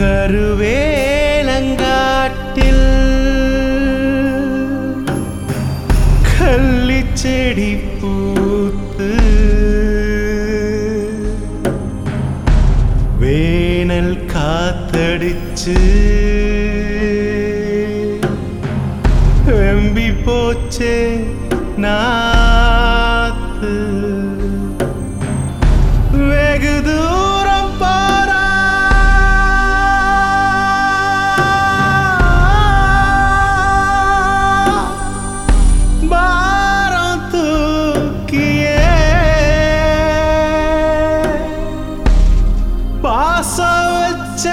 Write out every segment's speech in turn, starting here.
கருவேலங்காட்டில் கள்ளிச்செடி பூத்து வேனல் காத்தடிச்சு வெம்பி போச்சே நாத்து வெகு தூரம் போறா பாரம் தூக்கியே பாசம் வச்ச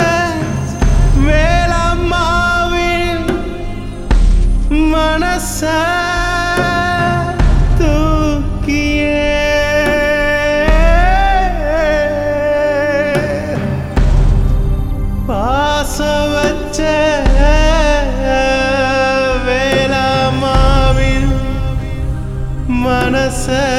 வேளம்மாவின் மனச தூக்கியே பாச வச்ச வேளாமாவின் மனச